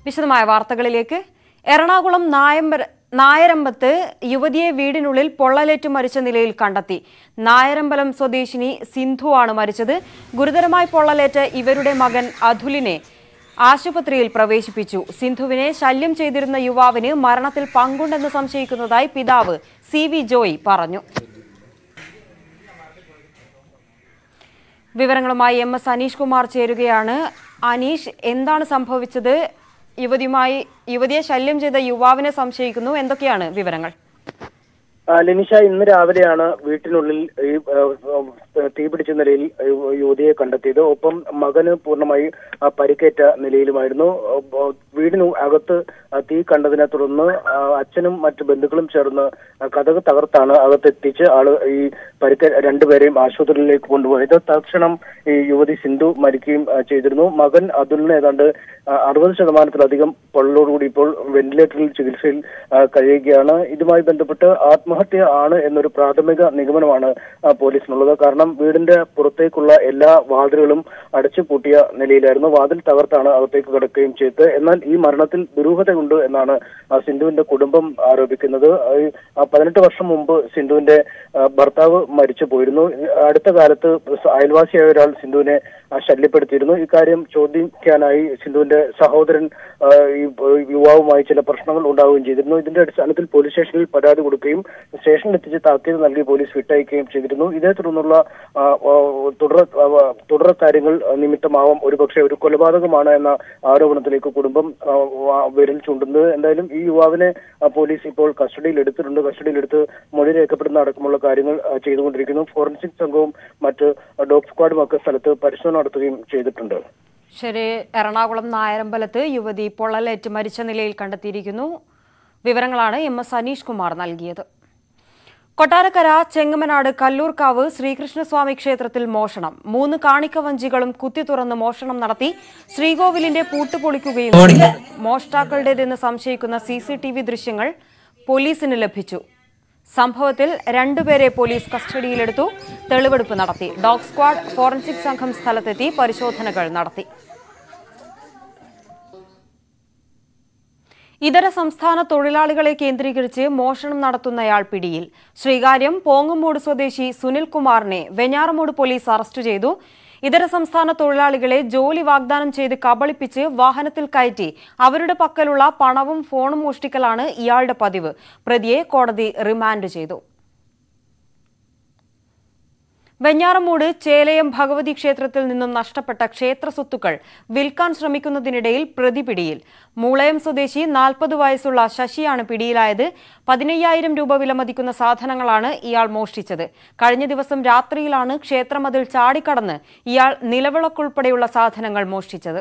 വിശദമായ വാർത്തകളിലേക്ക് എറണാകുളം നായമ്പര നായരമ്പത്ത് യുവതിയെ വീടിനുള്ളിൽ പൊള്ളലേറ്റ് മരിച്ച നിലയിൽ കണ്ടെത്തി നായരമ്പലം സ്വദേശിനി സിന്ധുവാണ് മരിച്ചത് ഗുരുതരമായി പൊള്ളലേറ്റ് ഇവരുടെ മകൻ അതുലിനെ ആശുപത്രിയിൽ പ്രവേശിപ്പിച്ചു സിന്ധുവിനെ ശല്യം ചെയ്തിരുന്ന യുവാവിന് മരണത്തിൽ പങ്കുണ്ടെന്ന് സംശയിക്കുന്നതായി പിതാവ് സി വി ജോയ് പറഞ്ഞു വിവരങ്ങളുമായി എം എസ് അനീഷ് കുമാർ ചേരുകയാണ് അനീഷ് എന്താണ് സംഭവിച്ചത് യുവതിയുമായി യുവതിയെ ശല്യം ചെയ്ത യുവാവിനെ സംശയിക്കുന്നു എന്തൊക്കെയാണ് വിവരങ്ങൾ ആ, ലെനിഷ ഇന്ന് രാവിലെയാണ് വീട്ടിനുള്ളിൽ ഈ ആ, ആ, തീപിടിച്ച നിലയിൽ യു- യുവതിയെ കണ്ടെത്തിയത് ഒപ്പം മകന് പൂർണ്ണമായി ആ, പരിക്കേറ്റ നിലയിലുമായിരുന്നു ഒപ്പ- വീടിന് അകത്ത് ആ, തീ കണ്ടതിനെ തുടർന്ന് ആ, അച്ഛനും മറ്റു ബന്ധുക്കളും ചേർന്ന് ആ, കതക് തകർത്താണ് അകത്തെത്തിച്ച് ആള് ഈ പരിക്ക രണ്ടുപേരെയും ആശുപത്രിയിലേക്ക് കൊണ്ടുപോയത് തൽക്ഷണം ഈ യുവതി സിന്ധു മരിക്കുകയും ആ, ചെയ്തിരുന്നു മകൻ അതുലിന് ഏതാണ്ട് ആ, അറുപത് ശതമാനത്തിലധികം പൊള്ളലോടുകൂടി ഇപ്പോൾ വെന്റിലേറ്ററിൽ ചികിത്സയിൽ ആ, കഴിയുകയാണ് ഇതുമായി ബന്ധപ്പെട്ട് ആത്മഹത്യ ആണ് എന്നൊരു പ്രാഥമിക നിഗമനമാണ് ആ, പോലീസിനുള്ളത് കാരണം വീടിന്റെ പുറത്തേക്കുള്ള എല്ലാ വാതിലുകളും അടച്ചു പൂട്ടിയ നിലയിലായിരുന്നു വാതിൽ തകർത്താണ് അകത്തേക്ക് കിടക്കുകയും ചെയ്തത് എന്നാൽ ഈ മരണത്തിൽ ദുരൂഹതയുണ്ട് എന്നാണ് ആ, സിന്ധുവിന്റെ കുടുംബം ആരോപിക്കുന്നത് ആ, ഈ, ആ, പതിനെട്ട് വർഷം മുമ്പ് സിന്ധുവിന്റെ ആ, ഭർത്താവ് മരിച്ചു പോയിരുന്നു അടുത്ത കാലത്ത് അയൽവാസിയായ ഒരാൾ സിന്ധുവിനെ ആ, ശല്യപ്പെടുത്തിയിരുന്നു ഇക്കാര്യം ചോദിക്കാനായി സിന്ധുവിന്റെ സഹോദരൻ ആ, ഈ ഈ യുവാവുമായി ചില പ്രശ്നങ്ങൾ ഉണ്ടാവുകയും ചെയ്തിരുന്നു ഇതിന്റെ അടിസ്ഥാനത്തിൽ പോലീസ് സ്റ്റേഷനിൽ പരാതി കൊടുക്കുകയും സ്റ്റേഷനിൽ എത്തിച്ച് താക്കീത് നൽകി പോലീസ് വിട്ടയക്കുകയും ചെയ്തിരുന്നു ഇതേ തുടർന്നുള്ള ആ, ആ, തുടർ ആ, തുടർ കാര്യങ്ങൾ നിമിത്തമാവാം ഒരുപക്ഷെ ഒരു കൊലപാതകമാണ് എന്ന ആരോപണത്തിലേക്ക് കുടുംബം ആ, ആ, വിരൽ ചൂണ്ടുന്നത് എന്തായാലും ഈ യുവാവിനെ ആ, പോലീസ് ഇപ്പോൾ കസ്റ്റഡിയിൽ എടുത്തിട്ടുണ്ട് കസ്റ്റഡിയിൽ എടുത്ത് മൊഴി രേഖപ്പെടുന്ന അടക്കമുള്ള കാര്യങ്ങൾ ആ, ചെയ്തുകൊണ്ടിരിക്കുന്നു ഫോറൻസിക് സംഘവും മറ്റ് ഡോഗ് സ്ക്വാഡും ഒക്കെ സ്ഥലത്ത് പരിശോധന നടത്തുകയും ചെയ്തിട്ടുണ്ട് ശരി എറണാകുളം നായരമ്പലത്ത് യുവതി പൊള്ളലേറ്റ് മരിച്ച നിലയിൽ കണ്ടെത്തിയിരിക്കുന്നു വിവരങ്ങളാണ് എം എസ് അനീഷ് കുമാർ നൽകിയത് കൊട്ടാരക്കര ചെങ്ങമനാട് കല്ലൂർക്കാവ് ശ്രീകൃഷ്ണസ്വാമി ക്ഷേത്രത്തിൽ മോഷണം മൂന്ന് കാണിക്ക വഞ്ചികളും കുത്തി തുറന്ന് മോഷണം നടത്തി ശ്രീകോവിലിന്റെ പൂട്ട് പൊളിക്കുകയും ചെയ്തു. മോഷ്ടാക്കളുടേതെന്ന് സംശയിക്കുന്ന സി സി ടി വി ദൃശ്യങ്ങൾ പോലീസിന് ലഭിച്ചു സംഭവത്തിൽ രണ്ടുപേരെ പോലീസ് കസ്റ്റഡിയിലെടുത്തു തെളിവെടുപ്പ് നടത്തി ഡോഗ് സ്ക്വാഡ് ഫോറൻസിക് സംഘം സ്ഥലത്തെത്തി പരിശോധനകൾ നടത്തി ഇതര സംസ്ഥാന തൊഴിലാളികളെ കേന്ദ്രീകരിച്ച് മോഷണം നടത്തുന്നയാൾ പിടിയിൽ ശ്രീകാര്യം പോങ്ങുമൂട് സ്വദേശി സുനിൽകുമാറിനെ വെഞ്ഞാറമൂട് പോലീസ് അറസ്റ്റ് ചെയ്തു ഇതര സംസ്ഥാന തൊഴിലാളികളെ ജോലി വാഗ്ദാനം ചെയ്ത് കബളിപ്പിച്ച് വാഹനത്തിൽ കയറ്റി അവരുടെ പക്കലുള്ള പണവും ഫോണും മോഷ്ടിക്കലാണ് ഇയാളുടെ പതിവ് പ്രതിയെ കോടതി റിമാൻഡ് ചെയ്തു വെഞ്ഞാറമൂട് ചേലയം ഭഗവതി ക്ഷേത്രത്തിൽ നിന്നും നഷ്ടപ്പെട്ട ക്ഷേത്ര സ്വത്തുക്കൾ വിൽക്കാൻ ശ്രമിക്കുന്നതിനിടയിൽ പ്രതി പിടിയിൽ മൂളയം സ്വദേശി നാൽപ്പത് വയസ്സുള്ള ശശിയാണ് പിടിയിലായത് പതിനയ്യായിരം രൂപ വിലമതിക്കുന്ന സാധനങ്ങളാണ് ഇയാൾ മോഷ്ടിച്ചത് കഴിഞ്ഞ ദിവസം രാത്രിയിലാണ് ക്ഷേത്രമതിൽ ചാടിക്കടന്ന് ഇയാൾ നിലവിളക്കുൾപ്പെടെയുള്ള സാധനങ്ങൾ മോഷ്ടിച്ചത്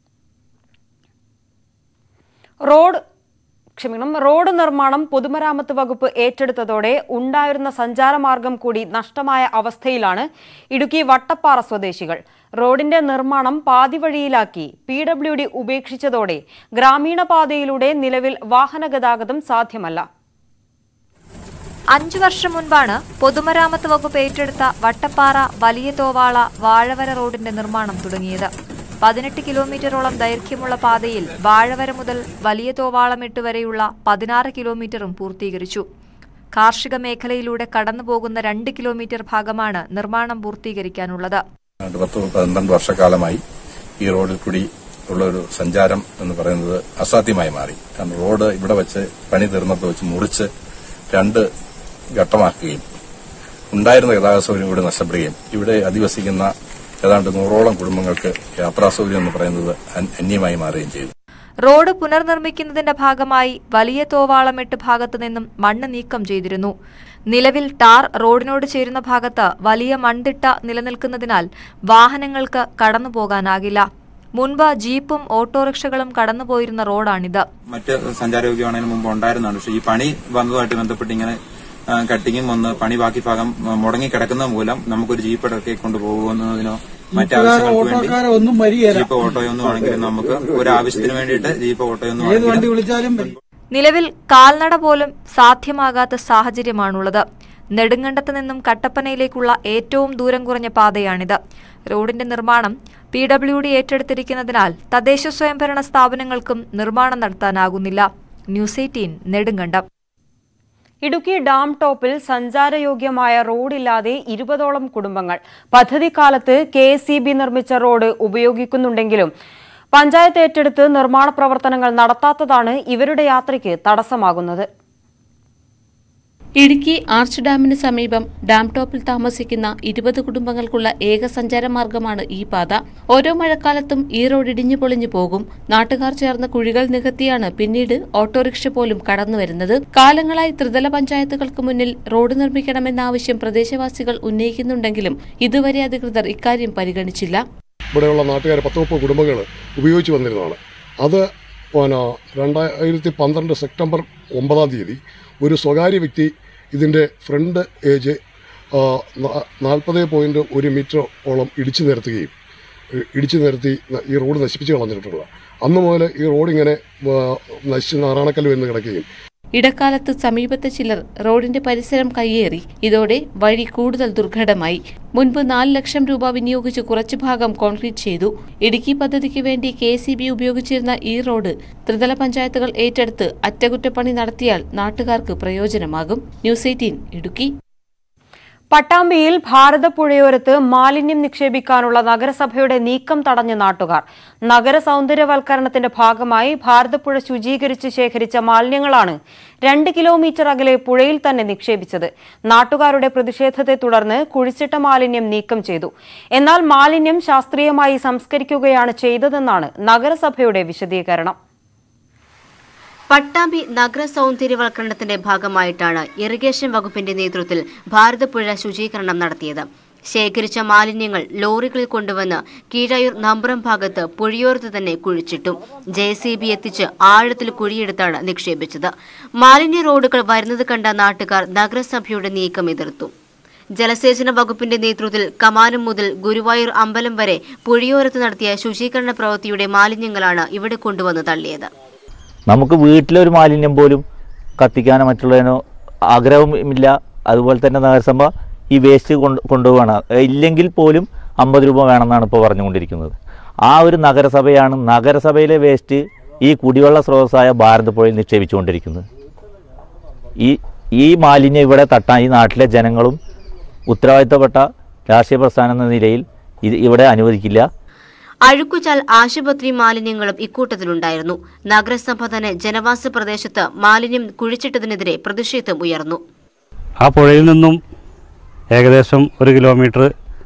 റോഡ് ക്ഷമിക്കണം റോഡ് നിർമ്മാണം പൊതുമരാമത്ത് വകുപ്പ് ഏറ്റെടുത്തതോടെ ഉണ്ടായിരുന്ന സഞ്ചാരമാർഗം കൂടി നഷ്ടമായ അവസ്ഥയിലാണ് ഇടുക്കി വട്ടപ്പാറ സ്വദേശികൾ റോഡിന്റെ നിർമ്മാണം പാതിവഴിയിലാക്കി പി ഡബ്ല്യു ഡി ഉപേക്ഷിച്ചതോടെ ഗ്രാമീണ പാതയിലൂടെ നിലവിൽ വാഹന ഗതാഗതം സാധ്യമല്ല അഞ്ചു വർഷം മുൻപാണ് പൊതുമരാമത്ത് വകുപ്പ് ഏറ്റെടുത്ത വട്ടപ്പാറ വലിയ തോവാള വാഴവര റോഡിന്റെ നിർമ്മാണം തുടങ്ങിയത് പതിനെട്ട് കിലോമീറ്ററോളം ദൈർഘ്യമുള്ള പാതയിൽ വാഴവര മുതൽ വലിയ തോവാളമെട്ട് വരെയുള്ള പതിനാറ് കിലോമീറ്ററും പൂർത്തീകരിച്ചു കാർഷിക മേഖലയിലൂടെ കടന്നുപോകുന്ന രണ്ട് കിലോമീറ്റർ ഭാഗമാണ് നിർമ്മാണം പൂർത്തീകരിക്കാനുള്ളത് രണ്ട് പത്ത് പന്ത്രണ്ട് വർഷക്കാലമായി ഈ റോഡിൽ കൂടി ഉള്ള ഒരു സഞ്ചാരം എന്ന് പറയുന്നത് അസാധ്യമായി മാറി കാരണം റോഡ് ഇവിടെ വെച്ച് പണി തീർന്നപ്പോൾ വെച്ച് മുറിച്ച് രണ്ട് ഘട്ടമാക്കുകയും ഉണ്ടായിരുന്ന ഗതാഗത സൗകര്യം ഇവിടെ നഷ്ടപ്പെടുകയും ഇവിടെ അധിവസിക്കുന്ന ഏതാണ്ട് നൂറോളം കുടുംബങ്ങൾക്ക് യാത്രാ സൗകര്യം എന്ന് പറയുന്നത് അൻ- അന്യമായി മാറുകയും ചെയ്തു റോഡ് പുനർനിർമ്മിക്കുന്നതിന്റെ ഭാഗമായി വലിയ തോവാളമെട്ട് ഭാഗത്തു നിന്നും മണ്ണ് നീക്കം ചെയ്തിരുന്നു നിലവിൽ ടാർ റോഡിനോട് ചേരുന്ന ഭാഗത്ത് വലിയ മൺതിട്ട നിലനിൽക്കുന്നതിനാൽ വാഹനങ്ങൾക്ക് കടന്നുപോകാനാകില്ല മുൻപ് ജീപ്പും ഓട്ടോറിക്ഷകളും കടന്നുപോയിരുന്ന റോഡാണിത് മറ്റ് സഞ്ചാരയോഗ്യമാണതിന് മുമ്പ് ഉണ്ടായിരുന്നതാണ് പക്ഷേ ഈ പണി വന്നതുമായിട്ട് ബന്ധപ്പെട്ട് ഇങ്ങനെ ആ, കട്ടിങ്ങും വന്ന് പണി ബാക്കി ഭാഗം ആ, മുടങ്ങിക്കിടക്കുന്നത് മൂലം നമുക്കൊരു ജീപ്പ് ഇടയ്ക്ക് കൊണ്ടുപോകുന്നതിനോ മറ്റാവശ്യങ്ങൾക്ക് വേണ്ടി ഒന്നും വരികയില്ല ജീപ്പ് ഓട്ടോയൊന്നും ആണെങ്കിലും നമുക്ക് ഒരു ആവശ്യത്തിന് വേണ്ടിയിട്ട് ജീപ്പ് ഓട്ടോയൊന്നും ഏത് വണ്ടി ആണെങ്കിലും വിളിച്ചാലും വരും. നിലവിൽ കാൽനട പോലും സാധ്യമാകാത്ത സാഹചര്യമാണുള്ളത് നെടുങ്കണ്ടത്ത് നിന്നും കട്ടപ്പനയിലേക്കുള്ള ഏറ്റവും ദൂരം കുറഞ്ഞ പാതയാണിത് റോഡിന്റെ നിർമ്മാണം പി ഡബ്ല്യു ഡി ഏറ്റെടുത്തിരിക്കുന്നതിനാൽ തദ്ദേശ സ്വയംഭരണ സ്ഥാപനങ്ങൾക്കും നിർമ്മാണം നടത്താനാകുന്നില്ല news eighteen Nedumkandam Idukki dam ടോപ്പിൽ സഞ്ചാരയോഗ്യമായ റോഡില്ലാതെ ഇരുപതോളം കുടുംബങ്ങൾ പദ്ധതിക്കാലത്ത് കെ എസ് ഇ ബി നിർമ്മിച്ച റോഡ് ഉപയോഗിക്കുന്നുണ്ടെങ്കിലും പഞ്ചായത്ത് ഏറ്റെടുത്ത് നിർമ്മാണ പ്രവർത്തനങ്ങൾ നടത്താത്തതാണ് ഇവരുടെ യാത്രയ്ക്ക് തടസ്സമാകുന്നത് ഇടുക്കി ആർച്ച് ഡാമിന് സമീപം ഡാം ടോപ്പിൽ താമസിക്കുന്ന ഇരുപത് കുടുംബങ്ങൾക്കുള്ള ഏക സഞ്ചാര മാർഗമാണ് ഈ പാത ഓരോ മഴക്കാലത്തും ഈ റോഡ് ഇടിഞ്ഞു പൊളിഞ്ഞു പോകും നാട്ടുകാർ ചേർന്ന് കുഴികൾ നികത്തിയാണ് പിന്നീട് ഓട്ടോറിക്ഷ പോലും കടന്നുവരുന്നത് കാലങ്ങളായി ത്രിതല പഞ്ചായത്തുകൾക്ക് മുന്നിൽ റോഡ് നിർമ്മിക്കണമെന്ന ആവശ്യം പ്രദേശവാസികൾ ഉന്നയിക്കുന്നുണ്ടെങ്കിലും ഇതുവരെ അധികൃതർ ഇക്കാര്യം പരിഗണിച്ചില്ല ഇവിടെയുള്ള നാട്ടുകാർ പത്ത് മുപ്പത് കുടുംബങ്ങൾ ഉപയോഗിച്ച് വന്നിരുന്നതാണ് അത് പിന്നെ രണ്ടായിരത്തി പന്ത്രണ്ട് സെപ്റ്റംബർ ഒമ്പതാം തീയതി ഒരു സ്വകാര്യ വ്യക്തി ഇതിൻ്റെ ഫ്രണ്ട് ഏജ് നാൽപ്പത് പോയിൻറ്റ് ഒരു മീറ്റർ ഓളം ഇടിച്ചു നിരത്തുകയും ഇ- ഇടിച്ചു നിരത്തി ന- ഈ റോഡ് നശിപ്പിച്ച് കളഞ്ഞിട്ടുള്ളത് അന്ന് മുതൽ ഈ റോഡ് ഇങ്ങനെ ആ, നശിച്ച് നാറാണക്കല്ല് എന്ന് കിടക്കുകയും ഇടക്കാലത്ത് സമീപത്തെ ചിലർ റോഡിന്റെ പരിസരം കയ്യേറി ഇതോടെ വഴി കൂടുതൽ ദുർഘടമായി മുൻപ് നാല് ലക്ഷം രൂപ വിനിയോഗിച്ച് കുറച്ചു ഭാഗം കോൺക്രീറ്റ് ചെയ്തു ഇടുക്കി പദ്ധതിക്ക് വേണ്ടി കെ സി ബി ഉപയോഗിച്ചിരുന്ന ഈ റോഡ് ത്രിതല പഞ്ചായത്തുകൾ ഏറ്റെടുത്ത് അറ്റകുറ്റപ്പണി നടത്തിയാൽ നാട്ടുകാർക്ക് പ്രയോജനമാകും ന്യൂസ് എയ്റ്റീൻ ഇടുക്കി പട്ടാമ്പിയിൽ ഭാരതപ്പുഴയോരത്ത് മാലിന്യം നിക്ഷേപിക്കാനുള്ള നഗരസഭയുടെ നീക്കം തടഞ്ഞ നാട്ടുകാർ നഗര സൗന്ദര്യവൽക്കരണത്തിന്റെ ഭാഗമായി ഭാരതപ്പുഴ ശുചീകരിച്ച് ശേഖരിച്ച മാലിന്യങ്ങളാണ് രണ്ട് കിലോമീറ്റർ അകലെ പുഴയിൽ തന്നെ നിക്ഷേപിച്ചത് നാട്ടുകാരുടെ പ്രതിഷേധത്തെ തുടർന്ന് കുഴിച്ചിട്ട മാലിന്യം നീക്കം ചെയ്തു എന്നാൽ മാലിന്യം ശാസ്ത്രീയമായി സംസ്കരിക്കുകയാണ് ചെയ്തതെന്നാണ് നഗരസഭയുടെ വിശദീകരണം പട്ടാമ്പി നഗര സൗന്ദര്യവൽക്കരണത്തിന്റെ ഭാഗമായിട്ടാണ് ഇറിഗേഷൻ വകുപ്പിന്റെ നേതൃത്വത്തിൽ ഭാരതപ്പുഴ ശുചീകരണം നടത്തിയത് ശേഖരിച്ച മാലിന്യങ്ങൾ ലോറികളിൽ കൊണ്ടുവന്ന് കീഴായൂർ നമ്പ്രം ഭാഗത്ത് പുഴയോരത്ത് തന്നെ കുഴിച്ചിട്ടു ജെ സി ബി എത്തിച്ച് ആഴത്തിൽ കുഴിയെടുത്താണ് നിക്ഷേപിച്ചത് മാലിന്യ റോഡുകൾ വരുന്നത് കണ്ട നാട്ടുകാർ നഗരസഭയുടെ നീക്കം എതിർത്തു ജലസേചന വകുപ്പിന്റെ നേതൃത്വത്തിൽ കമാനം മുതൽ ഗുരുവായൂർ അമ്പലം വരെ പുഴയോരത്ത് നടത്തിയ ശുചീകരണ പ്രവൃത്തിയുടെ മാലിന്യങ്ങളാണ് ഇവിടെ കൊണ്ടുവന്ന് തള്ളിയത് നമുക്ക് വീട്ടിലൊരു മാലിന്യം പോലും കത്തിക്കാനോ മറ്റുള്ളതിനോ ആഗ്രഹമില്ല അതുപോലെ തന്നെ നഗരസഭ ഈ വേസ്റ്റ് കൊണ്ട് കൊണ്ടുപോവാണ് ഇല്ലെങ്കിൽ പോലും അമ്പത് രൂപ വേണമെന്നാണ് ഇപ്പോൾ പറഞ്ഞുകൊണ്ടിരിക്കുന്നത് ആ ഒരു നഗരസഭയാണ് നഗരസഭയിലെ വേസ്റ്റ് ഈ കുടിവെള്ള സ്രോതസ്സായ ഭാരതപ്പുഴയിൽ നിക്ഷേപിച്ചുകൊണ്ടിരിക്കുന്നത് ഈ ഈ മാലിന്യം ഇവിടെ തട്ടാൻ ഈ നാട്ടിലെ ജനങ്ങളും ഉത്തരവാദിത്തപ്പെട്ട രാഷ്ട്രീയ പ്രസ്ഥാനം എന്ന നിലയിൽ ഇത് ഇവിടെ അനുവദിക്കില്ല അഴുക്കുചാൽ ആശുപത്രി മാലിന്യങ്ങളും ഇക്കൂട്ടത്തിലുണ്ടായിരുന്നു നഗരസഭ തന്നെ ജനവാസ പ്രദേശത്ത് മാലിന്യം കുഴിച്ചിട്ടതിനെതിരെ പ്രതിഷേധം ഉയർന്നു ആ പുഴയിൽ നിന്നും ഏകദേശം ഒരു കിലോമീറ്റർ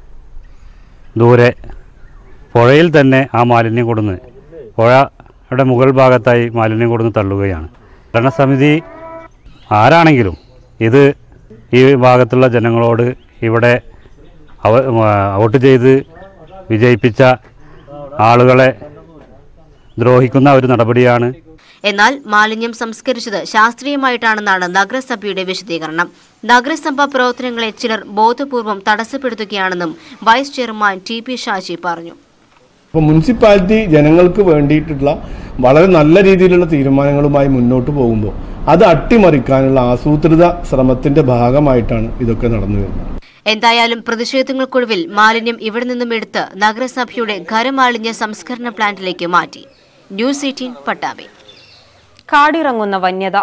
ദൂരെ പുഴയിൽ തന്നെ ആ മാലിന്യം കൊടുന്ന് പുഴയുടെ മുകൾ ഭാഗത്തായി മാലിന്യം കൊടുന്ന് തള്ളുകയാണ് ഭരണസമിതി ആരാണെങ്കിലും ഇത് ഈ ഭാഗത്തുള്ള ജനങ്ങളോട് ഇവിടെ അവ- വോട്ട് ചെയ്ത് വിജയിപ്പിച്ച ആളുകളെ ദ്രോഹിക്കുന്ന ഒരു നടപടിയാണ് എന്നാൽ മാലിന്യം സംസ്കരിച്ചത് ശാസ്ത്രീയമായിട്ടാണെന്നാണ് നഗരസഭയുടെ വിശദീകരണം നഗരസഭ പ്രവർത്തനങ്ങളെ ചിലർ ബോധപൂർവം തടസ്സപ്പെടുത്തുകയാണെന്നും vice chairman T P Shaji പറഞ്ഞു അപ്പോൾ മുനിസിപ്പാലിറ്റി ജനങ്ങൾക്ക് വേണ്ടിയിട്ടുള്ള വളരെ നല്ല രീതിയിലുള്ള തീരുമാനങ്ങളുമായി മുന്നോട്ട് പോകുമ്പോൾ അത് അട്ടിമറിക്കാനുള്ള ആസൂത്രിത ശ്രമത്തിന്റെ ഭാഗമായിട്ടാണ് ഇതൊക്കെ നടന്നു വരുന്നത് എന്തായാലും പ്രതിഷേധങ്ങൾക്കൊടുവിൽ മാലിന്യം ഇവിടെ നിന്നും എടുത്ത് നഗരസഭയുടെ ഖരമാലിന്യ സംസ്കരണ പ്ലാന്റിലേക്ക് മാറ്റി ന്യൂസ് എയ്റ്റീൻ പട്ടാമ്പി കാടിറങ്ങുന്ന വന്യത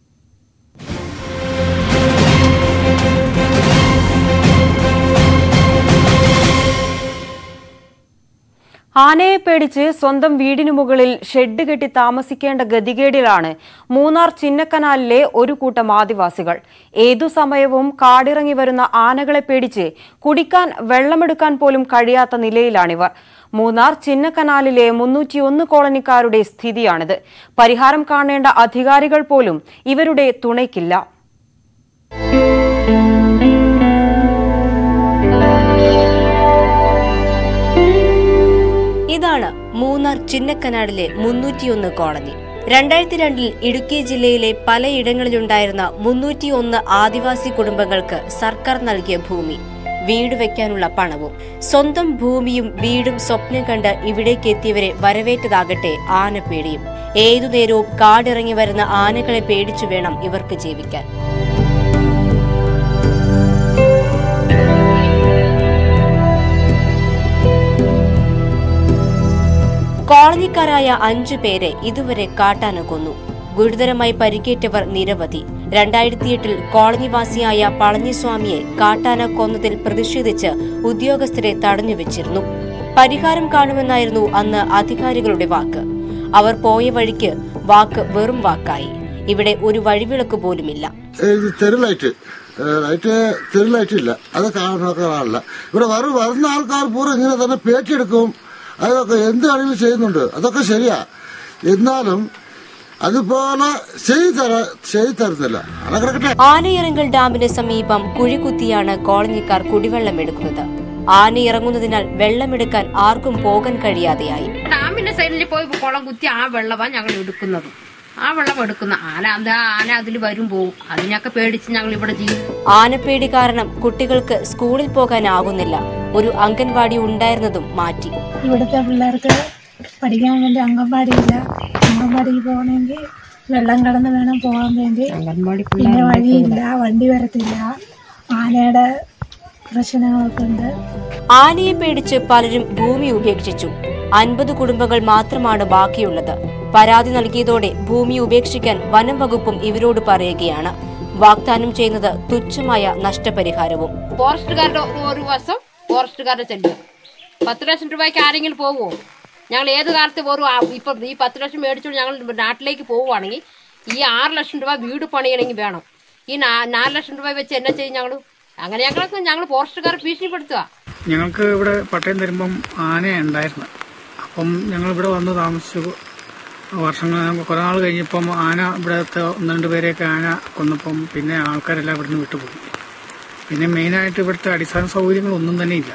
ആനയെ പേടിച്ച് സ്വന്തം വീടിനു മുകളിൽ ഷെഡ് കെട്ടി താമസിക്കേണ്ട ഗതികേടിലാണ് മൂന്നാർ ചിന്നക്കനാലിലെ ഒരു കൂട്ടം ആദിവാസികൾ ഏതു സമയവും കാടിറങ്ങി വരുന്ന ആനകളെ പേടിച്ച് കുടിക്കാൻ വെള്ളമെടുക്കാൻ പോലും കഴിയാത്ത നിലയിലാണിവർ മൂന്നാർ ചിന്നക്കനാലിലെ മുന്നൂറ്റിയൊന്ന് കോളനിക്കാരുടെ സ്ഥിതിയാണിത് പരിഹാരം കാണേണ്ട അധികാരികൾ പോലും ഇവരുടെ തുണയ്ക്കില്ല ഇതാണ് മൂന്നാർ ചിന്നക്കനാടിലെ മുന്നൂറ്റിയൊന്ന് കോളനി രണ്ടായിരത്തി രണ്ടിൽ ഇടുക്കി ജില്ലയിലെ പലയിടങ്ങളിലുണ്ടായിരുന്ന മുന്നൂറ്റിയൊന്ന് ആദിവാസി കുടുംബങ്ങൾക്ക് സർക്കാർ നൽകിയ ഭൂമി വീട് വെക്കാനുള്ള പണവും സ്വന്തം ഭൂമിയും വീടും സ്വപ്നം കണ്ട് ഇവിടേക്ക് എത്തിയവരെ വരവേറ്റതാകട്ടെ ആനപ്പേടിയും ഏതു നേരവും കാടിറങ്ങി വരുന്ന ആനകളെ പേടിച്ചു വേണം ഇവർക്ക് ജീവിക്കാൻ കോളനിക്കാരായ അഞ്ചു പേരെ ഇതുവരെ കാട്ടാന കൊന്നു ഗുരുതരമായി പരിക്കേറ്റവർ നിരവധി രണ്ടായിരത്തിയെട്ടിൽ കോളനിവാസിയായ പളനിസ്വാമിയെ കാട്ടാന കൊന്നതിൽ പ്രതിഷേധിച്ച് ഉദ്യോഗസ്ഥരെ തടഞ്ഞുവെച്ചിരുന്നു പരിഹാരം കാണുമെന്നായിരുന്നു അന്ന് അധികാരികളുടെ വാക്ക് അവർ പോയ വഴിക്ക് വാക്ക് വെറും വാക്കായി ഇവിടെ ഒരു വഴിവിളക്ക് പോലുമില്ല തെരു ലൈറ്റ് ലൈറ്റ് തെരു ലൈറ്റ് ഇല്ല അത് കാണാറില്ല ഇവിടെ വരും വരുന്ന ആൾക്കാർ പൂർവ്വം ഇങ്ങനെ തന്നെ പേറ്റിയെടുക്കും അതൊക്കെ എന്ത് കളിയിൽ ചെയ്യുന്നുണ്ട് അതൊക്കെ ശരിയാ എന്നാലും അതുപോലെ ചെയ്തു തര ചെയ്തു തരുന്നില്ല അത് കിടക്കട്ടെ ആനയിറങ്കൽ ഡാമിന് സമീപം കുഴികുത്തിയാണ് കോളനിക്കാർ കുടിവെള്ളം എടുക്കുന്നത് ആന ഇറങ്ങുന്നതിനാൽ വെള്ളമെടുക്കാൻ ആർക്കും പോകാൻ കഴിയാതെയായി ഡാമിന്റെ സൈഡിൽ പോയി കുളം കുത്തി ആ വെള്ളമാണ് ഞങ്ങൾ എടുക്കുന്നത് ആ വെള്ളം എടുക്കുന്ന ആന അത് ആന അതിൽ വരും പോവും അതിനൊക്കെ പേടിച്ച് ഞങ്ങൾ ഇവിടെ ചെയ്യും ആനപ്പേടി കാരണം കുട്ടികൾക്ക് സ്കൂളിൽ പോകാനാകുന്നില്ല ഒരു അംഗൻവാടി ഉണ്ടായിരുന്നതും മാറ്റി ഇവിടുത്തെ പിള്ളേർക്ക് പഠിക്കാൻ വേണ്ടി അംഗൻവാടിയില്ല അംഗൻവാടിയിൽ പോകണമെങ്കിൽ വെള്ളം കടന്ന് വേണം പോകാൻ വേണ്ടി പിന്നെ വഴിയില്ല വണ്ടി വരത്തില്ല ആനയുടെ പ്രശ്നങ്ങളൊക്കെ ഉണ്ട് ആനയെ പേടിച്ച് പലരും ഭൂമി ഉപേക്ഷിച്ചു അൻപത് കുടുംബങ്ങൾ മാത്രമാണ് ബാക്കിയുള്ളത് പരാതി നൽകിയതോടെ ഭൂമി ഉപേക്ഷിക്കാൻ വനം വകുപ്പും ഇവരോട് പറയുകയാണ് വാഗ്ദാനം ചെയ്യുന്നത് തുച്ഛമായ നഷ്ടപരിഹാരവും ഫോറസ്റ്റുകാരുടെ ഒരു- ഒരു വർഷം ഫോറസ്റ്റുകാരുടെ ചെല്ലും പത്ത് ലക്ഷം രൂപയ്ക്ക് ആരെങ്കിലും പോകുമോ ഞങ്ങൾ ഏത് കാലത്ത് ഒരു ആ- ഇപ്പൊ ഈ പത്ത് ലക്ഷം മേടിച്ചോണ്ട് ഞങ്ങൾ നാട്ടിലേക്ക് പോവുകയാണെങ്കിൽ ഈ ആറ് ലക്ഷം രൂപ വീട് പണിയണമെങ്കിൽ വേണം ഈ നാ- നാല് ലക്ഷം രൂപ വെച്ച് എന്നാ ചെയ്യും ഞങ്ങൾ അങ്ങനെ ഞങ്ങളൊക്കെ ഞങ്ങൾ ഫോറസ്റ്റുകാരെ ഭീഷണിപ്പെടുത്തുക ഞങ്ങൾക്ക് ഇവിടെ പട്ടയം തരുമ്പം ആന ഉണ്ടായിരുന്നു അപ്പം ഞങ്ങൾ ഇവിടെ വന്ന് താമസിച്ചു വർഷങ്ങൾ കുറേ നാൾ കഴിഞ്ഞപ്പം ആന ഇവിടുത്തെ ഒന്ന് രണ്ട് പേരെയൊക്കെ ആന കൊന്നപ്പം പിന്നെ ആൾക്കാരെല്ലാം ഇവിടുന്ന് വിട്ടുപോയി പിന്നെ മെയിനായിട്ട് ഇവിടുത്തെ അടിസ്ഥാന സൗകര്യങ്ങളൊന്നും തന്നെ ഇല്ല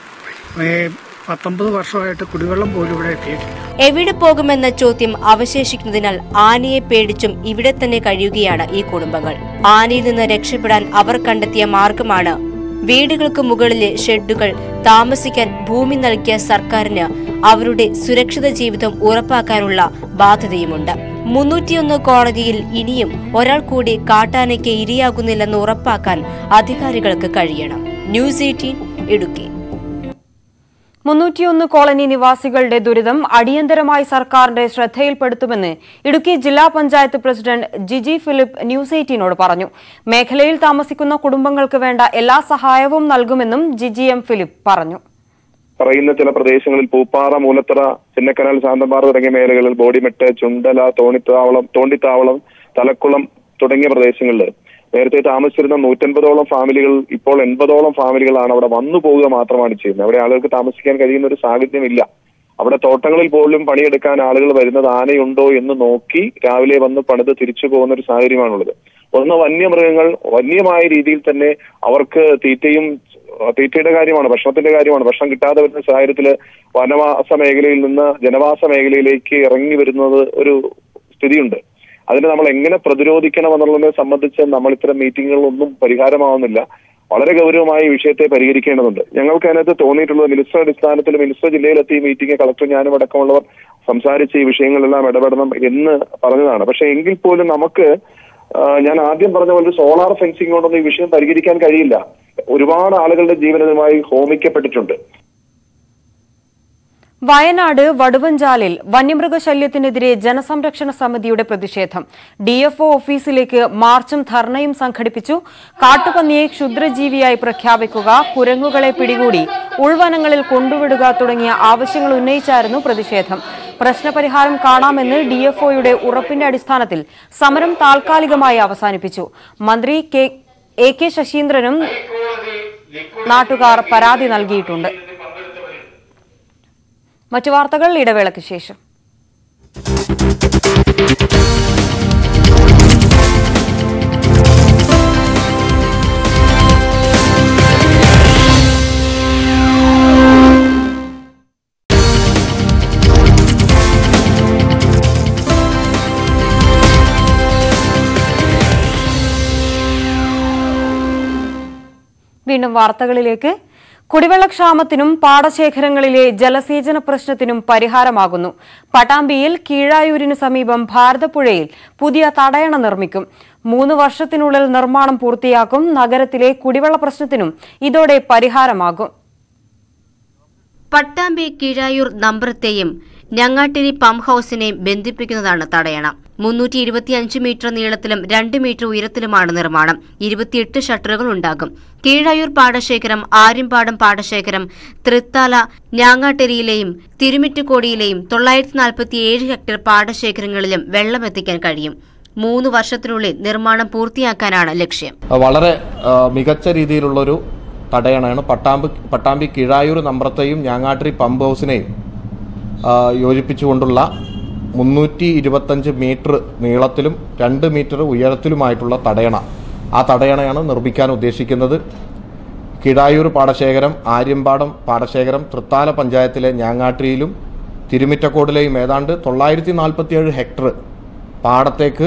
ഏ, പത്തൊമ്പത് വർഷമായിട്ട് കുടിവെള്ളം പോലും ഇവിടെ എത്തിയിട്ടില്ല എവിടെ പോകുമെന്ന ചോദ്യം അവശേഷിക്കുന്നതിനാൽ ആനയെ പേടിച്ചും ഇവിടെ തന്നെ കഴിയുകയാണ് ഈ കുടുംബങ്ങൾ ആനയിൽ നിന്ന് രക്ഷപ്പെടാൻ അവർ കണ്ടെത്തിയ മാർഗമാണ് വീടുകൾക്ക് മുകളിലെ ഷെഡുകൾ താമസിക്കാൻ ഭൂമി നൽകിയ സർക്കാരിന് അവരുടെ സുരക്ഷിത ജീവിതം ഉറപ്പാക്കാനുള്ള ബാധ്യതയുമുണ്ട് മുന്നൂറ്റിയൊന്ന് കോടതിയിൽ ഇനിയും ഒരാൾ കൂടി കാട്ടാനയ്ക്ക് ഇരയാകുന്നില്ലെന്ന് ഉറപ്പാക്കാൻ അധികാരികൾക്ക് കഴിയണം ന്യൂസ് എയ്റ്റീൻ ഇടുക്കി മുന്നൂറ്റിയൊന്ന് കോളനി നിവാസികളുടെ ദുരിതം അടിയന്തരമായി സർക്കാരിന്റെ ശ്രദ്ധയിൽപ്പെടുത്തുമെന്ന് ഇടുക്കി ജില്ലാ പഞ്ചായത്ത് പ്രസിഡന്റ് ജിജി ഫിലിപ്പ് ന്യൂസ് എയ്റ്റീനോട് പറഞ്ഞു മേഖലയിൽ താമസിക്കുന്ന കുടുംബങ്ങൾക്ക് വേണ്ട എല്ലാ സഹായവും നൽകുമെന്നും ജിജി എം ഫിലിപ്പ് പറഞ്ഞു പറയുന്ന ചില പ്രദേശങ്ങളിൽ പൂപ്പാറ മൂലത്തറ ചിന്നക്കനാൽ ശാന്തമ്പാറ തുടങ്ങിയ മേഖലകളിൽ ബോഡിമെട്ട് ചുണ്ടല തോണിത്താവളം തോണ്ടിത്താവളം തലക്കുളം തുടങ്ങിയ പ്രദേശങ്ങളിൽ നേരത്തെ താമസിച്ചിരുന്ന നൂറ്റൻപതോളം ഫാമിലികൾ ഇപ്പോൾ എൺപതോളം ഫാമിലികളാണ് അവിടെ വന്നു പോവുക മാത്രമാണ് ചെയ്യുന്നത് അവിടെ ആളുകൾക്ക് താമസിക്കാൻ കഴിയുന്ന ഒരു സാഹചര്യമില്ല അവിടെ തോട്ടങ്ങളിൽ പോലും പണിയെടുക്കാൻ ആളുകൾ വരുന്നത് ആനയുണ്ടോ എന്ന് നോക്കി രാവിലെ വന്ന് പണിത് തിരിച്ചു പോകുന്ന ഒരു സാഹചര്യമാണുള്ളത് ഒന്ന് വന്യമൃഗങ്ങൾ വന്യമായ രീതിയിൽ തന്നെ അവർക്ക് തീറ്റയും അഹ് തീറ്റയുടെ കാര്യമാണ് ഭക്ഷണത്തിന്റെ കാര്യമാണ് ഭക്ഷണം കിട്ടാതെ വരുന്ന സാഹചര്യത്തിൽ വനവാസ മേഖലയിൽ നിന്ന് ജനവാസ മേഖലയിലേക്ക് ഇറങ്ങി വരുന്നത് ഒരു സ്ഥിതിയുണ്ട് അതിനെ നമ്മൾ എങ്ങനെ പ്രതിരോധിക്കണം എന്നുള്ളതിനെ സംബന്ധിച്ച് നമ്മൾ ഇത്തരം മീറ്റിങ്ങുകളൊന്നും പരിഹാരമാവുന്നില്ല വളരെ ഗൗരവമായി ഈ വിഷയത്തെ പരിഹരിക്കേണ്ടതുണ്ട് ഞങ്ങൾക്ക് അതിനകത്ത് തോന്നിയിട്ടുള്ളത് മിനിസ്റ്റർ അടിസ്ഥാനത്തിൽ മിനിസ്റ്റർ ജില്ലയിലെത്തി മീറ്റിംഗ് കളക്ടർ ഞാനും അടക്കമുള്ളവർ സംസാരിച്ച് ഈ വിഷയങ്ങളെല്ലാം ഇടപെടണം എന്ന് പറഞ്ഞതാണ് പക്ഷെ എങ്കിൽ പോലും നമുക്ക് ആ, ഞാൻ ആദ്യം പറഞ്ഞ പോലെ സോളാർ ഫെൻസിംഗ് കൊണ്ടൊന്നും ഈ വിഷയം പരിഹരിക്കാൻ കഴിയില്ല ഒരുപാട് ആളുകളുടെ ജീവനതുമായി ഹോമിക്കപ്പെട്ടിട്ടുണ്ട് വയനാട് വടുവഞ്ചാലിൽ വന്യമൃഗശല്യത്തിനെതിരെ ജനസംരക്ഷണ സമിതിയുടെ പ്രതിഷേധം ഡിഎഫ്ഒ ഓഫീസിലേക്ക് മാർച്ചും ധർണയും സംഘടിപ്പിച്ചു കാട്ടുപന്നിയെ ക്ഷുദ്രജീവിയായി പ്രഖ്യാപിക്കുക കുരങ്ങുകളെ പിടികൂടി ഉൾവനങ്ങളിൽ കൊണ്ടുവിടുക തുടങ്ങിയ ആവശ്യങ്ങൾ ഉന്നയിച്ചായിരുന്നു പ്രതിഷേധം പ്രശ്നപരിഹാരം കാണാമെന്ന് ഡിഎഫ്ഒയുടെ ഉറപ്പിന്റെ അടിസ്ഥാനത്തിൽ സമരം താൽക്കാലികമായി അവസാനിപ്പിച്ചു മന്ത്രി കെ എ കെ ശശീന്ദ്രനും നാട്ടുകാർ പരാതി നൽകിയിട്ടുണ്ട് മറ്റു വാർത്തകൾ ഇടവേളയ്ക്ക് ശേഷം വീണ്ടും വാർത്തകളിലേക്ക് കുടിവെള്ളക്ഷാമത്തിനും പാടശേഖരങ്ങളിലെ ജലസേചന പ്രശ്നത്തിനും പരിഹാരമാകുന്നു പട്ടാമ്പിയിൽ കീഴായൂരിന് സമീപം ഭാരതപ്പുഴയിൽ പുതിയ തടയണ നിർമ്മിക്കും മൂന്ന് വർഷത്തിനുള്ളിൽ നിർമ്മാണം പൂർത്തിയാക്കും നഗരത്തിലെ കുടിവെള്ള പ്രശ്നത്തിനും ഇതോടെ പരിഹാരമാകും പട്ടാമ്പി കീഴായൂർ നമ്പ്രത്തെയും ഞങ്ങാട്ടിരി പമ്പ് ഹൌസിനെയും ബന്ധിപ്പിക്കുന്നതാണ് തടയണ മുന്നൂറ്റി ഇരുപത്തിയഞ്ച് മീറ്റർ നീളത്തിലും രണ്ട് മീറ്റർ ഉയരത്തിലുമാണ് നിർമ്മാണം ഇരുപത്തിയെട്ട് ഷട്ടറുകൾ ഉണ്ടാകും കീഴായൂർ പാടശേഖരം ആര്യമ്പാടം പാടശേഖരം തൃത്താല ഞാങ്ങാട്ടിരിയിലെയും തിരുമിറ്റുകോടിയിലെയും തൊള്ളായിരത്തി നാൽപ്പത്തിയേഴ് ഹെക്ടർ പാടശേഖരങ്ങളിലും വെള്ളമെത്തിക്കാൻ കഴിയും മൂന്ന് വർഷത്തിനുള്ളിൽ നിർമ്മാണം പൂർത്തിയാക്കാനാണ് ലക്ഷ്യം വളരെ ആ, മികച്ച രീതിയിലുള്ളൊരു തടയണയാണ് പട്ടാമ്പി പട്ടാമ്പി കിഴായൂർ നമ്പ്രത്തെയും ഞാങ്ങാട്ടിരി പമ്പ് ഹൗസിനെയും ആ, യോജിപ്പിച്ചുകൊണ്ടുള്ള മുന്നൂറ്റി ഇരുപത്തഞ്ച് മീറ്റർ നീളത്തിലും രണ്ട് മീറ്റർ ഉയരത്തിലുമായിട്ടുള്ള തടയണ ആ തടയണയാണ് നിർമ്മിക്കാൻ ഉദ്ദേശിക്കുന്നത് കിഴായൂർ പാടശേഖരം ആര്യമ്പാടം പാടശേഖരം തൃത്താല പഞ്ചായത്തിലെ ഞാങ്ങാട്ടിരിയിലും തിരുമിറ്റക്കോടിലെയും ഏതാണ്ട് തൊള്ളായിരത്തി നാൽപ്പത്തിയേഴ് ഹെക്ടർ പാടത്തേക്ക്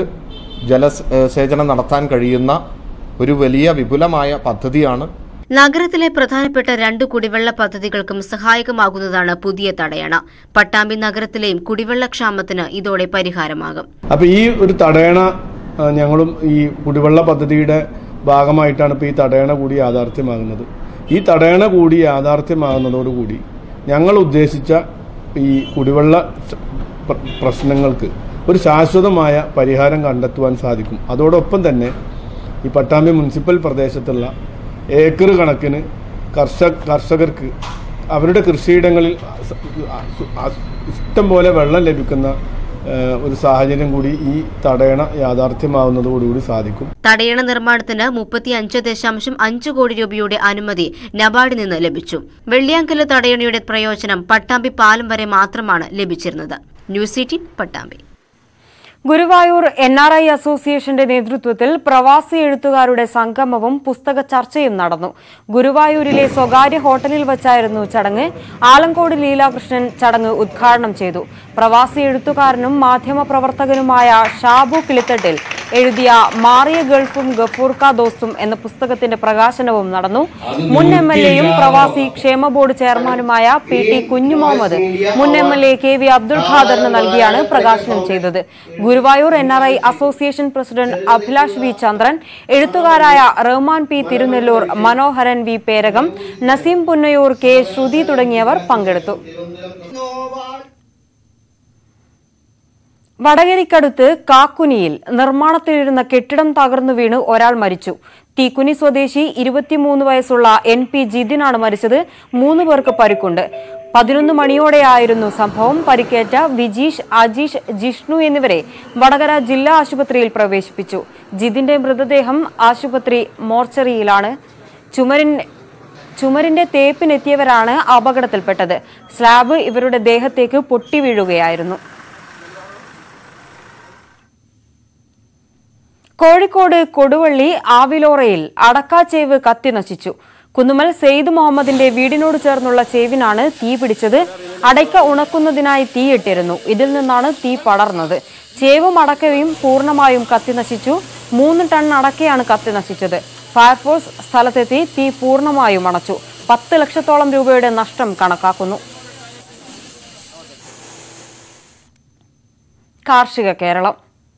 ജലസേചനം നടത്താൻ കഴിയുന്ന ഒരു വലിയ വിപുലമായ പദ്ധതിയാണ് നഗരത്തിലെ പ്രധാനപ്പെട്ട രണ്ട് കുടിവെള്ള പദ്ധതികൾക്കും സഹായകമാകുന്നതാണ് പുതിയ തടയണ പട്ടാമ്പി നഗരത്തിലെയും കുടിവെള്ളക്ഷാമത്തിന് ഇതോടെ പരിഹാരമാകും അപ്പോൾ ഈ ഒരു തടയണ ആ, ഞങ്ങളും ഈ കുടിവെള്ള പദ്ധതിയുടെ ഭാഗമായിട്ടാണ് ഇപ്പോൾ ഈ തടയണ കൂടി യാഥാർത്ഥ്യമാകുന്നത് ഈ തടയണ കൂടി യാഥാർത്ഥ്യമാകുന്നതോടുകൂടി ഞങ്ങൾ ഉദ്ദേശിച്ച ഈ കുടിവെള്ള സ- പ്ര- പ്രശ്നങ്ങൾക്ക് ഒരു ശാശ്വതമായ പരിഹാരം കണ്ടെത്തുവാൻ സാധിക്കും അതോടൊപ്പം തന്നെ ഈ പട്ടാമ്പി മുനിസിപ്പൽ പ്രദേശത്തുള്ള ഏക്കർ കണക്കിന് കർഷക കർഷകർക്ക് അവരുടെ കൃഷിയിടങ്ങളിൽ സ- ആ- ഇഷ്ടം പോലെ വെള്ളം ലഭിക്കുന്ന ഏഹ്, ഒരു സാഹചര്യം കൂടി ഈ തടയണ യാഥാർത്ഥ്യമാവുന്നതോടുകൂടി സാധിക്കും തടയണ നിർമ്മാണത്തിന് മുപ്പത്തി അഞ്ച് ദശാംശം അഞ്ച് കോടി രൂപയുടെ അനുമതി നബാർഡിൽ നിന്ന് ലഭിച്ചു വെള്ളിയാങ്കല് തടയണയുടെ പ്രയോജനം പട്ടാമ്പി പാലം വരെ മാത്രമാണ് ലഭിച്ചിരുന്നത് news eighteen Pattambi Guruvayur N R I അസോസിയേഷന്റെ നേതൃത്വത്തിൽ പ്രവാസി എഴുത്തുകാരുടെ സംഗമവും പുസ്തക ചർച്ചയും നടന്നു ഗുരുവായൂരിലെ സ്വകാര്യ ഹോട്ടലിൽ വച്ചായിരുന്നു ചടങ്ങ് ആലങ്കോട് ലീലാകൃഷ്ണൻ ചടങ്ങ് ഉദ്ഘാടനം ചെയ്തു പ്രവാസി എഴുത്തുകാരനും മാധ്യമപ്രവർത്തകനുമായ ഷാബു കിളിത്തട്ടിൽ എഴുതിയ മാറിയ ഗൾഫും ഗഫൂർക്ക ദോസ്തും എന്ന പുസ്തകത്തിന്റെ പ്രകാശനവും നടന്നു മുൻ എം എൽ എയും പ്രവാസി ക്ഷേമ ബോർഡ് ചെയർമാനുമായ പി ടി കുഞ്ഞുമുഹമ്മദ് മുൻ M L A K V Abdul ഖാദറിന് നൽകിയാണ് പ്രകാശനം ചെയ്തത് Guruvayur N R I association president Abhilash V Chandran എഴുത്തുകാരായ Rahman P Thirunellur Manoharan V Perakam Naseem Punnayur K Shruthi തുടങ്ങിയവർ പങ്കെടുത്തു വടകരയ്ക്കടുത്ത് കാക്കുനിയിൽ നിർമ്മാണത്തിലിരുന്ന കെട്ടിടം തകർന്നു വീണ് ഒരാൾ മരിച്ചു തീക്കുനി സ്വദേശി ഇരുപത്തിമൂന്ന് വയസ്സുള്ള എൻ പി ജിതിനാണ് മരിച്ചത് മൂന്ന് പേർക്ക് പരിക്കുണ്ട് പതിനൊന്ന് മണിയോടെയായിരുന്നു സംഭവം പരിക്കേറ്റ വിജീഷ് അജീഷ് ജിഷ്ണു എന്നിവരെ വടകര ജില്ലാ ആശുപത്രിയിൽ പ്രവേശിപ്പിച്ചു ജിതിന്റെ മൃതദേഹം ആശുപത്രി മോർച്ചറിയിലാണ് ചുമരിൻ ചുമരിന്റെ തേപ്പിനെത്തിയവരാണ് അപകടത്തിൽപ്പെട്ടത് സ്ലാബ് ഇവരുടെ ദേഹത്തേക്ക് പൊട്ടി വീഴുകയായിരുന്നു കോഴിക്കോട് കൊടുവള്ളി ആവിലോറയിൽ അടക്കാച്ചേവ് കത്തി നശിച്ചു കുന്നുമൽ സെയ്ദ് മുഹമ്മദിന്റെ വീടിനോട് ചേർന്നുള്ള ചേവിനാണ് തീ പിടിച്ചത് അടയ്ക്ക ഉണക്കുന്നതിനായി തീയിട്ടിരുന്നു ഇതിൽ നിന്നാണ് തീ പടർന്നത് ചേവും അടക്കയും പൂർണ്ണമായും കത്തി നശിച്ചു മൂന്ന് ടൺ അടക്കയാണ് കത്തി നശിച്ചത് ഫയർഫോഴ്സ് സ്ഥലത്തെത്തി തീ പൂർണ്ണമായും അണച്ചു പത്ത് ലക്ഷത്തോളം രൂപയുടെ നഷ്ടം കണക്കാക്കുന്നു കാർഷിക കേരളം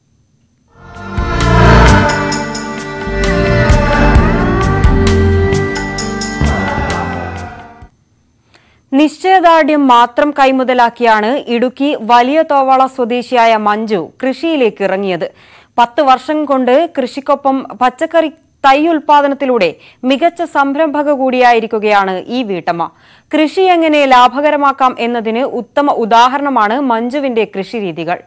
നിശ്ചയദാർഢ്യം മാത്രം കൈമുതലാക്കിയാണ് ഇടുക്കി വലിയ തോവാള സ്വദേശിയായ മഞ്ജു കൃഷിയിലേക്ക് ഇറങ്ങിയത് പത്ത് വർഷം കൊണ്ട് കൃഷിക്കൊപ്പം പച്ചക്കറി തൈ ഉൽപാദനത്തിലൂടെ മികച്ച സംരംഭക കൂടിയായിരിക്കുകയാണ് ഈ വീട്ടമ്മ കൃഷി എങ്ങനെ ലാഭകരമാക്കാം എന്നതിന് ഉത്തമ ഉദാഹരണമാണ് മഞ്ജുവിന്റെ കൃഷിരീതികൾ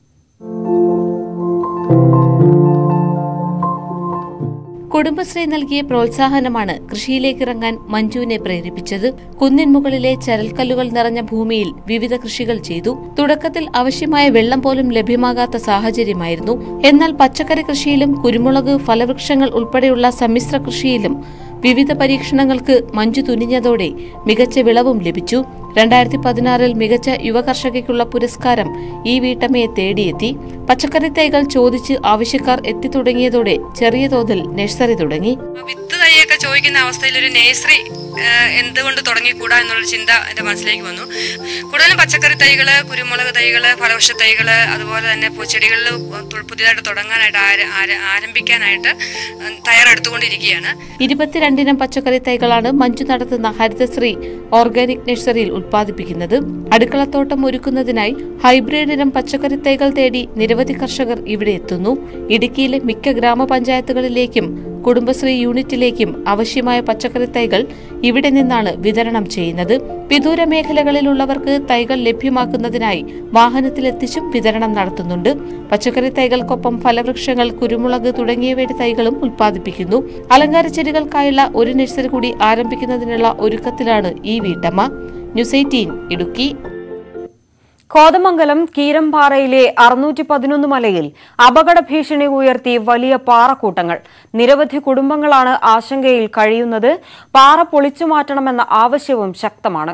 കുടുംബശ്രീ നൽകിയ പ്രോത്സാഹനമാണ് കൃഷിയിലേക്കിറങ്ങാൻ മഞ്ജുവിനെ പ്രേരിപ്പിച്ചത് കുന്നിൻ മുകളിലെ ചരൽക്കല്ലുകൾ നിറഞ്ഞ ഭൂമിയിൽ വിവിധ കൃഷികൾ ചെയ്തു തുടക്കത്തിൽ ആവശ്യമായ വെള്ളം പോലും ലഭ്യമാകാത്ത സാഹചര്യമായിരുന്നു എന്നാൽ പച്ചക്കറി കൃഷിയിലും കുരുമുളക് ഫലവൃക്ഷങ്ങൾ ഉൾപ്പെടെയുള്ള സമ്മിശ്ര കൃഷിയിലും വിവിധ പരീക്ഷണങ്ങൾക്ക് മഞ്ജു തുനിഞ്ഞതോടെ മികച്ച വിളവും ലഭിച്ചു രണ്ടായിരത്തി പതിനാറിൽ മികച്ച യുവകർഷകയ്ക്കുള്ള പുരസ്കാരം ഈ വീട്ടമ്മയെ തേടിയെത്തി പച്ചക്കറി തൈകൾ ചോദിച്ച് ആവശ്യക്കാർ എത്തിത്തുടങ്ങിയതോടെ ചെറിയ തോതിൽ നഴ്സറി തുടങ്ങി വിത്ത് തൈ സബ്സിഡിയൊക്കെ ചോദിക്കുന്ന അവസ്ഥയിൽ ഒരു നേഴ്സറി എന്തുകൊണ്ട് തുടങ്ങിക്കൂടാ എന്നുള്ളൊരു ചിന്ത എൻ്റെ മനസ്സിലേക്ക് വന്നു കൂടുതലും പച്ചക്കറി തൈകള് കുരുമുളക് തൈകള് ഫലവൃക്ഷ തൈകള് അതുപോലെ തന്നെ പൂച്ചെടികളിൽ പുതിയതായിട്ട് തുടങ്ങാനായിട്ട് ആര- ആര- ആരംഭിക്കാനായിട്ട് ഉം, തയ്യാറെടുത്തുകൊണ്ടിരിക്കുകയാണ് ഇരുപത്തിരണ്ടിനം പച്ചക്കറി തൈകളാണ് മഞ്ജു നടത്തുന്ന ഹരിതശ്രീ ഓർഗാനിക് നഴ്സറിയിൽ ഉത്പാദിപ്പിക്കുന്നത് അടുക്കളത്തോട്ടം ഒരുക്കുന്നതിനായി ഹൈബ്രിഡ് ഇനം പച്ചക്കറി തൈകൾ തേടി നിരവധി കർഷകർ ഇവിടെ എത്തുന്നു ഇടുക്കിയിലെ മിക്ക ഗ്രാമപഞ്ചായത്തുകളിലേക്കും കുടുംബശ്രീ യൂണിറ്റിലേക്കും ആവശ്യമായ പച്ചക്കറി തൈകൾ ഇവിടെ നിന്നാണ് വിതരണം ചെയ്യുന്നത് വിദൂര മേഖലകളിലുള്ളവർക്ക് തൈകൾ ലഭ്യമാക്കുന്നതിനായി വാഹനത്തിലെത്തിച്ചും വിതരണം നടത്തുന്നുണ്ട് പച്ചക്കറി തൈകൾക്കൊപ്പം ഫലവൃക്ഷങ്ങൾ കുരുമുളക് തുടങ്ങിയവയുടെ തൈകളും ഉത്പാദിപ്പിക്കുന്നു അലങ്കാര ചെടികൾക്കായുള്ള ഒരു നഴ്സറി കൂടി ആരംഭിക്കുന്നതിനുള്ള ഒരുക്കത്തിലാണ് ഈ വീട്ടമ്മ ന്യൂസ് എയ്റ്റീൻ ഇടുക്കി കോതമംഗലം കീരമ്പാറയിലെ അറുന്നൂറ്റി പതിനൊന്ന് മലയിൽ അപകട ഭീഷണി ഉയർത്തി വലിയ പാറക്കൂട്ടങ്ങൾ നിരവധി കുടുംബങ്ങളാണ് ആശങ്കയിൽ കഴിയുന്നത് പാറ പൊളിച്ചു മാറ്റണമെന്ന ആവശ്യവും ശക്തമാണ്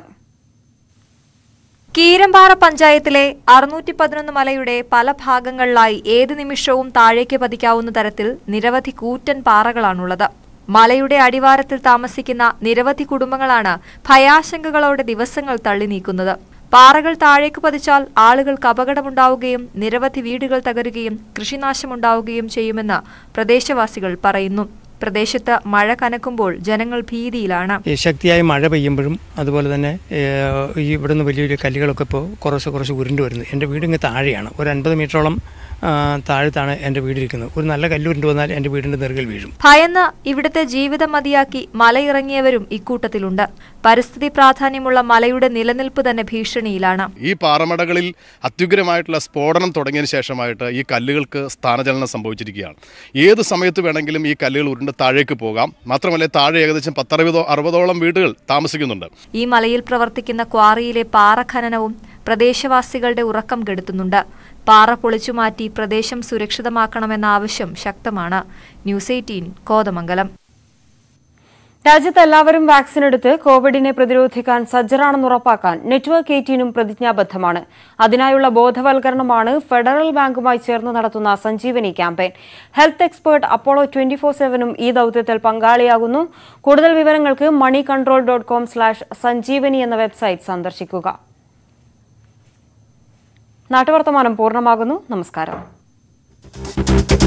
കീരമ്പാറ പഞ്ചായത്തിലെ അറുന്നൂറ്റി പതിനൊന്ന് മലയുടെ പല ഭാഗങ്ങളിലായി ഏത് നിമിഷവും താഴേക്ക് പതിക്കാവുന്ന തരത്തിൽ നിരവധി കൂറ്റൻ പാറകളാണുള്ളത് മലയുടെ അടിവാരത്തിൽ താമസിക്കുന്ന നിരവധി കുടുംബങ്ങളാണ് ഭയാശങ്കകളോടെ ദിവസങ്ങൾ തള്ളി നീക്കുന്നത് പാറകൾ താഴേക്ക് പതിച്ചാൽ ആളുകൾക്ക് അപകടമുണ്ടാവുകയും നിരവധി വീടുകൾ തകരുകയും കൃഷിനാശമുണ്ടാവുകയും ചെയ്യുമെന്ന് പ്രദേശവാസികൾ പറയുന്നു പ്രദേശത്ത് മഴ കനക്കുമ്പോൾ ജനങ്ങൾ ഭീതിയിലാണ് ഈ ശക്തിയായ മഴ പെയ്യുമ്പോഴും അതുപോലെ തന്നെ ഏഹ്, ഈ ഇവിടുന്ന് വലിയ വലിയ കല്ലുകളൊക്കെ ഇപ്പോൾ കുറച്ച് കുറച്ച് ഉരുണ്ട് വരുന്നു എൻ്റെ വീട് ഇങ്ങ് താഴെയാണ് ഒരു അൻപത് മീറ്ററോളം ആ, താഴത്താണ് എൻ്റെ വീടിരിക്കുന്നത് ഒരു നല്ല കല്ല് ഉരുണ്ട് വന്നാൽ എൻ്റെ വീടിൻ്റെ നെറുകിൽ വീഴും ഭയന്ന് ഇവിടുത്തെ ജീവിതം മതിയാക്കി മലയിറങ്ങിയവരും ഇക്കൂട്ടത്തിലുണ്ട് പരിസ്ഥിതി പ്രാധാന്യമുള്ള മലയുടെ നിലനിൽപ്പ് തന്നെ ഭീഷണിയിലാണ് ഈ പാറമടകളിൽ അത്യുഗ്രമായിട്ടുള്ള സ്ഫോടനം തുടങ്ങിയതിന് ശേഷമായിട്ട് ഈ കല്ലുകൾക്ക് സ്ഥാനചലനം സംഭവിച്ചിരിക്കുകയാണ് ഏത് സമയത്ത് വേണമെങ്കിലും ഈ കല്ലുകൾ ഉരുണ്ട് താഴേക്ക് പോകാം മാത്രമല്ല താഴെ ഏകദേശം പത്തറുപതോ അറുപതോളം വീടുകൾ താമസിക്കുന്നുണ്ട് ഈ മലയിൽ പ്രവർത്തിക്കുന്ന ക്വാറിയിലെ പാറ ഖനനവും പ്രദേശവാസികളുടെ ഉറക്കം കെടുത്തുന്നുണ്ട് പാറ പൊളിച്ചുമാറ്റി പ്രദേശം സുരക്ഷിതമാക്കണമെന്ന ആവശ്യം ശക്തമാണ് ന്യൂസ് എയ്റ്റീൻ കോതമംഗലം രാജ്യത്ത് എല്ലാവരും വാക്സിൻ എടുത്ത് കോവിഡിനെ പ്രതിരോധിക്കാൻ സജ്ജരാണെന്ന് ഉറപ്പാക്കാൻ നെറ്റ്വർക്ക് എയ്റ്റീനും പ്രതിജ്ഞാബദ്ധമാണ് അതിനായുള്ള ബോധവൽക്കരണമാണ് ഫെഡറൽ ബാങ്കുമായി ചേർന്ന് നടത്തുന്ന Sanjeevani campaign health expert Apollo twenty four സെവനും ഈ ദൌത്യത്തിൽ പങ്കാളിയാകുന്നു കൂടുതൽ വിവരങ്ങൾക്ക് money control dot com slash Sanjeevani എന്ന വെബ്സൈറ്റ് സന്ദർശിക്കുക നാട്ടുവർത്തമാനം പൂർണ്ണമാകുന്നു നമസ്കാരം